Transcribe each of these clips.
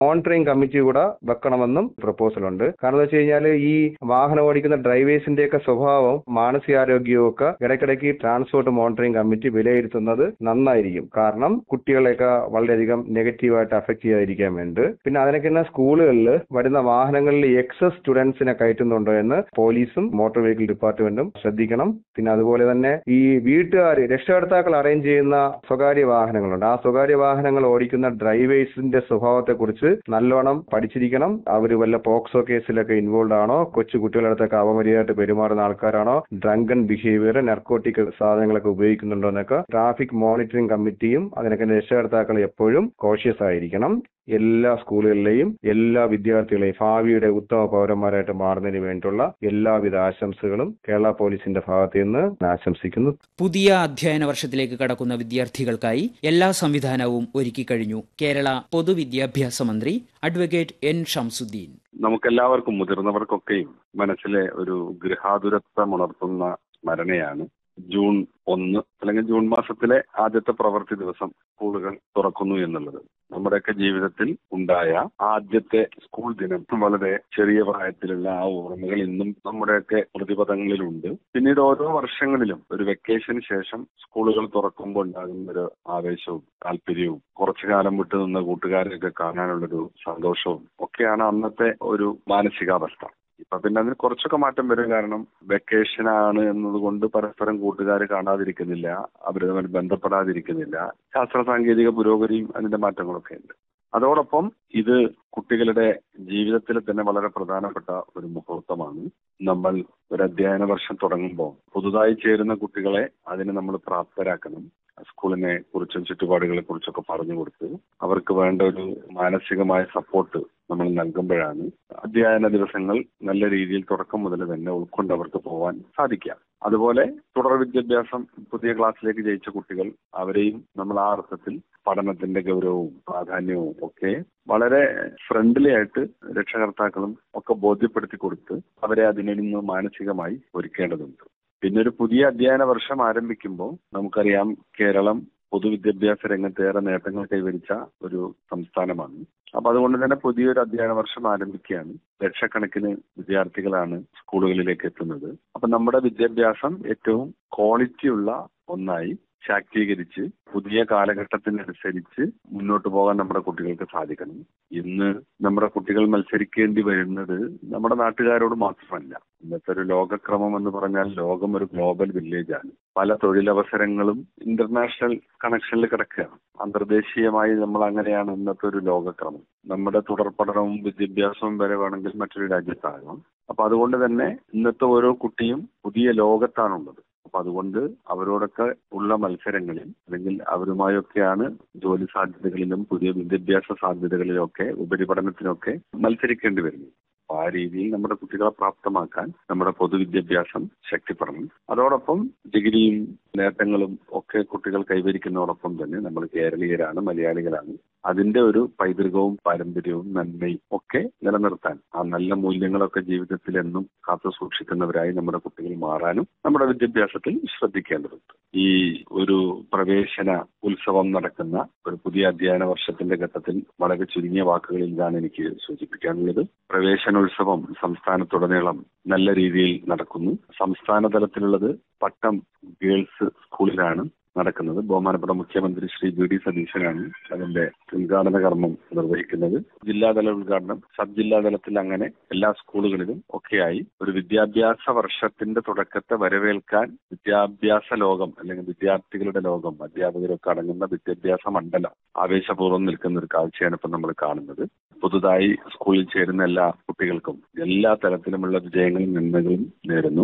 monitoring committee കൂടെ വെക്കണമെന്നും proposal ഉണ്ട് കാരണം എന്താ വെച്ച് കഴിഞ്ഞാൽ ഈ വാഹനം ഓടിക്കുന്ന ഡ്രൈവേഴ്സിന്റെ ഒക്കെ സ്വഭാവം മാനസികാരോഗ്യവും ഒക്കെ ഇടയ്ക്കിടയ്ക്ക് ട്രാൻസ്പോർട്ട് മോണിറ്ററിംഗ് കമ്മിറ്റി വിലയിരുത്തുന്നത് നന്നായിരിക്കും കാരണം കുട്ടികളെയൊക്കെ വളരെയധികം നെഗറ്റീവായിട്ട് അഫക്ട് ചെയ്യാതിരിക്കാൻ വേണ്ടി പിന്നെ അതിനൊക്കെ തന്നെ സ്കൂളുകളിൽ വരുന്ന വാഹനങ്ങളിൽ എക്സസ് സ്റ്റുഡൻസിനെ കയറ്റുന്നുണ്ടോ എന്ന് പോലീസും മോട്ടോർ വെഹിക്കിൾ ഡിപ്പാർട്ട്മെന്റും ശ്രദ്ധിക്കണം പിന്നെ അതുപോലെ തന്നെ ഈ വീട്ടുകാർ രക്ഷകർത്താക്കൾ അറേഞ്ച് ചെയ്യുന്ന സ്വകാര്യ വാഹനങ്ങളുണ്ട് ആ സ്വകാര്യ വാഹനങ്ങൾ ഓടിക്കുന്ന ഡ്രൈവേഴ്സിന്റെ സ്വഭാവത്തെ കുറിച്ച് നല്ലോണം പഠിച്ചിരിക്കണം അവർ വല്ല പോക്സോ കേസിലൊക്കെ ഇൻവോൾവ് ആണോ കൊച്ചു കുട്ടികളുടെ അടുത്തൊക്കെ അപമര്യാദയായിട്ട് പെരുമാറുന്ന ആൾക്കാരാണോ ഡ്രങ്കൻ ബിഹേവിയർ നർക്കോട്ടിക് സാധനങ്ങളൊക്കെ ഉപയോഗിക്കുന്നുണ്ടോ എന്നൊക്കെ ട്രാഫിക് മോണിറ്ററിംഗ് കമ്മിറ്റിയും അതിനൊക്കെ രക്ഷകർത്താക്കൾ എപ്പോഴും കോഷ്യസ് ആയിരിക്കണം എല്ലാ സ്കൂളുകളിലെയും എല്ലാ വിദ്യാർത്ഥികളെയും ഭാവിയുടെ ഉത്തമ പൗരന്മാരായിട്ട് മാറുന്നതിന് വേണ്ടിയുള്ള എല്ലാവിധ ആശംസകളും കേരള പോലീസിന്റെ ഭാഗത്ത് നിന്ന് ആശംസിക്കുന്നു പുതിയ അധ്യയന വർഷത്തിലേക്ക് കടക്കുന്ന വിദ്യാർത്ഥികൾക്കായി എല്ലാ സംവിധാനവും ഒരുക്കിക്കഴിഞ്ഞു കേരള പൊതുവിദ്യാഭ്യാസ മന്ത്രി അഡ്വക്കേറ്റ് എൻ ഷംസുദ്ദീൻ നമുക്കെല്ലാവർക്കും മുതിർന്നവർക്കൊക്കെയും മനസ്സിലെ ഒരു ഗൃഹാതുരത്വം ഉണർത്തുന്ന സ്മരണയാണ് ജൂൺ ഒന്ന് അല്ലെങ്കിൽ ജൂൺ മാസത്തിലെ ആദ്യത്തെ പ്രവൃത്തി ദിവസം സ്കൂളുകൾ തുറക്കുന്നു എന്നുള്ളത് നമ്മുടെയൊക്കെ ജീവിതത്തിൽ ഉണ്ടായ ആദ്യത്തെ സ്കൂൾ ദിനം വളരെ ചെറിയ പ്രായത്തിലുള്ള ആ ഓർമ്മകൾ ഇന്നും നമ്മുടെയൊക്കെ പ്രതിപദങ്ങളിലുണ്ട് പിന്നീട് ഓരോ വർഷങ്ങളിലും ഒരു വെക്കേഷന് ശേഷം സ്കൂളുകൾ തുറക്കുമ്പോൾ ഉണ്ടാകുന്ന ഒരു ആവേശവും താല്പര്യവും കുറച്ചു കാലം വിട്ടു നിന്ന കൂട്ടുകാരെയൊക്കെ കാണാനുള്ളൊരു സന്തോഷവും ഒക്കെയാണ് അന്നത്തെ ഒരു മാനസികാവസ്ഥ ഇപ്പൊ പിന്നെ അതിന് കുറച്ചൊക്കെ മാറ്റം വരും കാരണം വെക്കേഷൻ ആണ് എന്നതുകൊണ്ട് പരസ്പരം കൂട്ടുകാർ കാണാതിരിക്കുന്നില്ല അവർ തമ്മിൽ ബന്ധപ്പെടാതിരിക്കുന്നില്ല ശാസ്ത്ര സാങ്കേതിക പുരോഗതിയും അതിന്റെ മാറ്റങ്ങളൊക്കെ ഉണ്ട് അതോടൊപ്പം ഇത് കുട്ടികളുടെ ജീവിതത്തിൽ തന്നെ വളരെ പ്രധാനപ്പെട്ട ഒരു മുഹൂർത്തമാണ് നമ്മൾ ഒരു അധ്യയന വർഷം തുടങ്ങുമ്പോൾ പുതുതായി ചേരുന്ന കുട്ടികളെ അതിന് നമ്മൾ പ്രാപ്തരാക്കണം സ്കൂളിനെ കുറിച്ചും ചുറ്റുപാടുകളെ കുറിച്ചൊക്കെ പറഞ്ഞു കൊടുത്ത് അവർക്ക് വേണ്ട ഒരു മാനസികമായ സപ്പോർട്ട് നമ്മൾ നൽകുമ്പോഴാണ് അധ്യയന ദിവസങ്ങൾ നല്ല രീതിയിൽ തുടക്കം മുതൽ തന്നെ ഉൾക്കൊണ്ട് അവർക്ക് പോകാൻ സാധിക്കുക അതുപോലെ തുടർ വിദ്യാഭ്യാസം പുതിയ ക്ലാസ്സിലേക്ക് ജയിച്ച കുട്ടികൾ അവരെയും നമ്മൾ ആ അർത്ഥത്തിൽ പഠനത്തിന്റെ ഗൗരവവും പ്രാധാന്യവും ഒക്കെ വളരെ ഫ്രണ്ട്ലി ആയിട്ട് രക്ഷകർത്താക്കളും ഒക്കെ ബോധ്യപ്പെടുത്തി കൊടുത്ത് അവരെ അതിൽ നിന്ന് മാനസികമായി ഒരുക്കേണ്ടതുണ്ട് പിന്നെ ഒരു പുതിയ അധ്യയന വർഷം ആരംഭിക്കുമ്പോൾ നമുക്കറിയാം കേരളം പൊതുവിദ്യാഭ്യാസ രംഗത്ത് ഏറെ നേട്ടങ്ങൾ കൈവരിച്ച ഒരു സംസ്ഥാനമാണ് അപ്പൊ അതുകൊണ്ട് തന്നെ പുതിയൊരു അധ്യയന വർഷം ആരംഭിക്കുകയാണ് ലക്ഷക്കണക്കിന് വിദ്യാർത്ഥികളാണ് സ്കൂളുകളിലേക്ക് എത്തുന്നത് അപ്പൊ നമ്മുടെ വിദ്യാഭ്യാസം ഏറ്റവും ക്വാളിറ്റിയുള്ള ഒന്നായി ശാക്തീകരിച്ച് പുതിയ കാലഘട്ടത്തിനനുസരിച്ച് മുന്നോട്ട് പോകാൻ നമ്മുടെ കുട്ടികൾക്ക് സാധിക്കണം ഇന്ന് നമ്മുടെ കുട്ടികൾ മത്സരിക്കേണ്ടി വരുന്നത് നമ്മുടെ നാട്ടുകാരോട് മാത്രമല്ല ഇന്നത്തെ ഒരു ലോകക്രമം എന്ന് പറഞ്ഞാൽ ലോകം ഒരു ഗ്ലോബൽ വില്ലേജ് ആണ് പല തൊഴിലവസരങ്ങളും ഇന്റർനാഷണൽ കണക്ഷനിൽ കിടക്കുകയാണ് അന്തർദേശീയമായി നമ്മൾ അങ്ങനെയാണ് ഇന്നത്തെ ഒരു ലോകക്രമം നമ്മുടെ തുടർ പഠനവും വിദ്യാഭ്യാസവും വരെ വേണമെങ്കിൽ മറ്റൊരു രാജ്യത്താകാം അപ്പൊ അതുകൊണ്ട് തന്നെ ഇന്നത്തെ ഓരോ കുട്ടിയും പുതിയ ലോകത്താണുള്ളത് അപ്പൊ അതുകൊണ്ട് അവരോടൊക്കെ ഉള്ള മത്സരങ്ങളിൽ അല്ലെങ്കിൽ അവരുമായൊക്കെയാണ് ജോലി സാധ്യതകളിലും പുതിയ വിദ്യാഭ്യാസ സാധ്യതകളിലും ഒക്കെ ഉപരിപഠനത്തിനൊക്കെ മത്സരിക്കേണ്ടി വരുന്നത് അപ്പൊ ആ രീതിയിൽ നമ്മുടെ കുട്ടികളെ പ്രാപ്തമാക്കാൻ നമ്മുടെ പൊതുവിദ്യാഭ്യാസം ശക്തിപ്പെടണം അതോടൊപ്പം ഡിഗ്രിയും നേട്ടങ്ങളും ഒക്കെ കുട്ടികൾ കൈവരിക്കുന്നതോടൊപ്പം തന്നെ നമ്മൾ കേരളീയരാണ് മലയാളികളാണ് അതിന്റെ ഒരു പൈതൃകവും പാരമ്പര്യവും നന്മയും ഒക്കെ നിലനിർത്താൻ ആ നല്ല മൂല്യങ്ങളൊക്കെ ജീവിതത്തിൽ എന്നും കാത്തു സൂക്ഷിക്കുന്നവരായി നമ്മുടെ കുട്ടികൾ മാറാനും നമ്മുടെ വിദ്യാഭ്യാസത്തിൽ ശ്രദ്ധിക്കേണ്ടതുണ്ട് ഈ ഒരു പ്രവേശന ഉത്സവം നടക്കുന്ന ഒരു പുതിയ അധ്യയന വർഷത്തിന്റെ ഘട്ടത്തിൽ വളരെ ചുരുങ്ങിയ വാക്കുകളിൽ ഇതാണ് എനിക്ക് സൂചിപ്പിക്കാനുള്ളത് പ്രവേശനോത്സവം സംസ്ഥാനത്തുടനീളം നല്ല രീതിയിൽ നടക്കുന്നു സംസ്ഥാന തലത്തിലുള്ളത് പട്ടം ഗേൾസ് സ്കൂളിലാണ് നടക്കുന്നത് ബഹുമാനപ്പെട്ട മുഖ്യമന്ത്രി ശ്രീ വി ഡി സതീശനാണ് അതിന്റെ ഉദ്ഘാടന കർമ്മം നിർവഹിക്കുന്നത് ജില്ലാതല ഉദ്ഘാടനം സബ് ജില്ലാ തലത്തിൽ അങ്ങനെ എല്ലാ സ്കൂളുകളിലും ഒക്കെയായി ഒരു വിദ്യാഭ്യാസ വർഷത്തിന്റെ തുടക്കത്തെ വരവേൽക്കാൻ വിദ്യാഭ്യാസ ലോകം അല്ലെങ്കിൽ വിദ്യാർത്ഥികളുടെ ലോകം അധ്യാപകരൊക്കെ അടങ്ങുന്ന വിദ്യാഭ്യാസ മണ്ഡലം ആവേശപൂർവ്വം നിൽക്കുന്ന ഒരു കാഴ്ചയാണ് ഇപ്പൊ നമ്മൾ കാണുന്നത് പുതുതായി സ്കൂളിൽ ചേരുന്ന എല്ലാ കുട്ടികൾക്കും എല്ലാ തരത്തിലുമുള്ള വിജയങ്ങളും നന്മകളും നേരുന്നു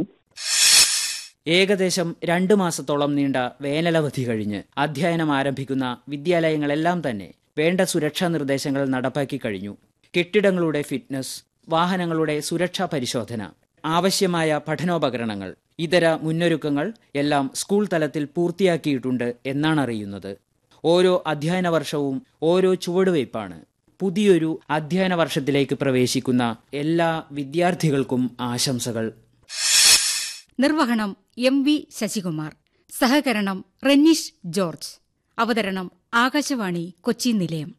ഏകദേശം രണ്ട് മാസത്തോളം നീണ്ട വേനലവധി കഴിഞ്ഞ് അധ്യയനം ആരംഭിക്കുന്ന വിദ്യാലയങ്ങളെല്ലാം തന്നെ വേണ്ട സുരക്ഷാ നിർദ്ദേശങ്ങൾ നടപ്പാക്കി കഴിഞ്ഞു കെട്ടിടങ്ങളുടെ ഫിറ്റ്നസ് വാഹനങ്ങളുടെ സുരക്ഷാ പരിശോധന ആവശ്യമായ പഠനോപകരണങ്ങൾ ഇതര മുന്നൊരുക്കങ്ങൾ എല്ലാം സ്കൂൾ തലത്തിൽ പൂർത്തിയാക്കിയിട്ടുണ്ട് എന്നാണ് അറിയുന്നത് ഓരോ അധ്യയന വർഷവും ഓരോ ചുവടുവയ്പ്പാണ് പുതിയൊരു അധ്യയന വർഷത്തിലേക്ക് പ്രവേശിക്കുന്ന എല്ലാ വിദ്യാർത്ഥികൾക്കും ആശംസകൾ നിർവഹണം എം വി ശശികുമാർ സഹകരണം റെന്നീഷ് ജോർജ് അവതരണം ആകാശവാണി കൊച്ചി നിലയം